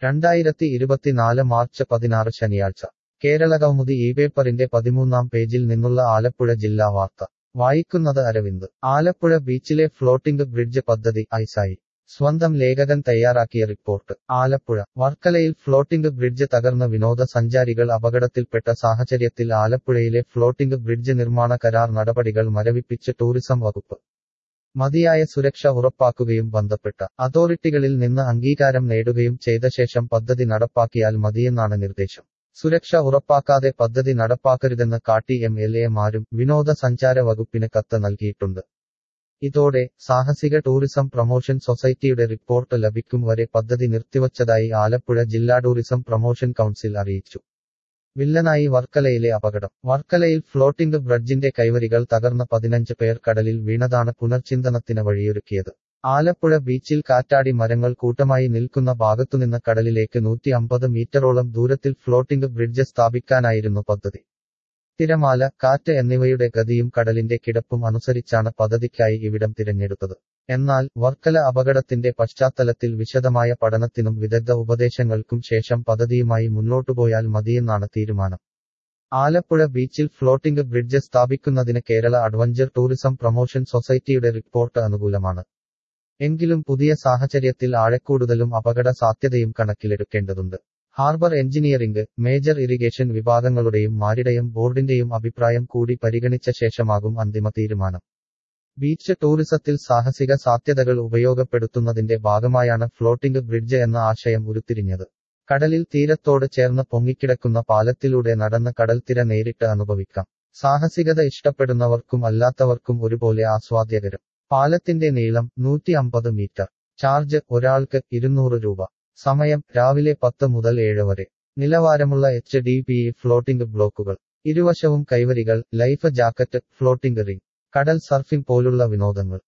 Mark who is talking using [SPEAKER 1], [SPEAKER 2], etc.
[SPEAKER 1] രണ്ടായിരത്തി ഇരുപത്തിനാല് മാർച്ച് പതിനാറ് ശനിയാഴ്ച കേരളകൗമുദി ഈ പേപ്പറിന്റെ പതിമൂന്നാം പേജിൽ നിന്നുള്ള ആലപ്പുഴ ജില്ലാ വാർത്ത വായിക്കുന്നത് അരവിന്ദ് ആലപ്പുഴ ബീച്ചിലെ ഫ്ലോട്ടിംഗ് ബ്രിഡ്ജ് പദ്ധതി ഐസായി സ്വന്തം ലേഖകൻ തയ്യാറാക്കിയ റിപ്പോർട്ട് ആലപ്പുഴ വർക്കലയിൽ ഫ്ലോട്ടിംഗ് ബ്രിഡ്ജ് തകർന്ന വിനോദസഞ്ചാരികൾ അപകടത്തിൽപ്പെട്ട സാഹചര്യത്തിൽ ആലപ്പുഴയിലെ ഫ്ലോട്ടിംഗ് ബ്രിഡ്ജ് നിർമ്മാണ കരാർ നടപടികൾ മരവിപ്പിച്ച് ടൂറിസം വകുപ്പ് മതിയായ സുരക്ഷ ഉറപ്പാക്കുകയും ബന്ധപ്പെട്ട അതോറിറ്റികളിൽ നിന്ന് അംഗീകാരം നേടുകയും ചെയ്ത ശേഷം പദ്ധതി നടപ്പാക്കിയാൽ മതിയെന്നാണ് നിർദ്ദേശം സുരക്ഷ ഉറപ്പാക്കാതെ പദ്ധതി നടപ്പാക്കരുതെന്ന് കാട്ടി എം എൽ എമാരും വിനോദസഞ്ചാര വകുപ്പിന് കത്ത് നൽകിയിട്ടുണ്ട് ഇതോടെ സാഹസിക ടൂറിസം പ്രൊമോഷൻ സൊസൈറ്റിയുടെ റിപ്പോർട്ട് ലഭിക്കും വരെ പദ്ധതി നിർത്തിവച്ചതായി ആലപ്പുഴ ജില്ലാ ടൂറിസം പ്രൊമോഷൻ കൗൺസിൽ അറിയിച്ചു വില്ലനായി വർക്കലയിലെ അപകടം വർക്കലയിൽ ഫ്ലോട്ടിംഗ് ബ്രിഡ്ജിന്റെ കൈവരികൾ തകർന്ന പതിനഞ്ച് പേർ കടലിൽ വീണതാണ് പുനർചിന്തനത്തിന് വഴിയൊരുക്കിയത് ആലപ്പുഴ ബീച്ചിൽ കാറ്റാടി മരങ്ങൾ കൂട്ടമായി നിൽക്കുന്ന ഭാഗത്തുനിന്ന് കടലിലേക്ക് നൂറ്റി അമ്പത് മീറ്ററോളം ദൂരത്തിൽ ഫ്ലോട്ടിംഗ് ബ്രിഡ്ജ് സ്ഥാപിക്കാനായിരുന്നു പദ്ധതി തിരമാല കാറ്റ് എന്നിവയുടെ ഗതിയും കടലിന്റെ കിടപ്പും അനുസരിച്ചാണ് പദ്ധതിക്കായി ഇവിടം തിരഞ്ഞെടുത്തത് എന്നാൽ വർക്കല അപകടത്തിന്റെ പശ്ചാത്തലത്തിൽ വിശദമായ പഠനത്തിനും വിദഗ്ധ ഉപദേശങ്ങൾക്കും ശേഷം പദ്ധതിയുമായി മുന്നോട്ടുപോയാൽ മതിയെന്നാണ് തീരുമാനം ആലപ്പുഴ ബീച്ചിൽ ഫ്ലോട്ടിംഗ് ബ്രിഡ്ജ് സ്ഥാപിക്കുന്നതിന് കേരള അഡ്വഞ്ചർ ടൂറിസം പ്രൊമോഷൻ സൊസൈറ്റിയുടെ റിപ്പോർട്ട് അനുകൂലമാണ് എങ്കിലും പുതിയ സാഹചര്യത്തിൽ ആഴക്കൂടുതലും അപകട സാധ്യതയും കണക്കിലെടുക്കേണ്ടതുണ്ട് ഹാർബർ എഞ്ചിനീയറിംഗ് മേജർ ഇറിഗേഷൻ വിഭാഗങ്ങളുടെയും മാരിടയം ബോർഡിന്റെയും അഭിപ്രായം കൂടി പരിഗണിച്ച ശേഷമാകും അന്തിമ തീരുമാനം ബീച്ച് ടൂറിസത്തിൽ സാഹസിക സാധ്യതകൾ ഉപയോഗപ്പെടുത്തുന്നതിന്റെ ഭാഗമായാണ് ഫ്ലോട്ടിംഗ് ബ്രിഡ്ജ് എന്ന ആശയം ഉരുത്തിരിഞ്ഞത് കടലിൽ തീരത്തോട് ചേർന്ന് പൊങ്ങിക്കിടക്കുന്ന പാലത്തിലൂടെ നടന്ന് കടൽത്തിര നേരിട്ട് അനുഭവിക്കാം സാഹസികത ഇഷ്ടപ്പെടുന്നവർക്കും അല്ലാത്തവർക്കും ഒരുപോലെ ആസ്വാദ്യകരം പാലത്തിന്റെ നീളം നൂറ്റി അമ്പത് മീറ്റർ ചാർജ് ഒരാൾക്ക് ഇരുന്നൂറ് രൂപ സമയം രാവിലെ പത്ത് മുതൽ ഏഴ് വരെ നിലവാരമുള്ള എച്ച് ഡി പി ഫ്ലോട്ടിംഗ് ബ്ലോക്കുകൾ ഇരുവശവും കൈവരികൾ ലൈഫ് ജാക്കറ്റ് ഫ്ലോട്ടിംഗ് റിംഗ് കടൽ സർഫിംഗ് പോലുള്ള വിനോദങ്ങൾ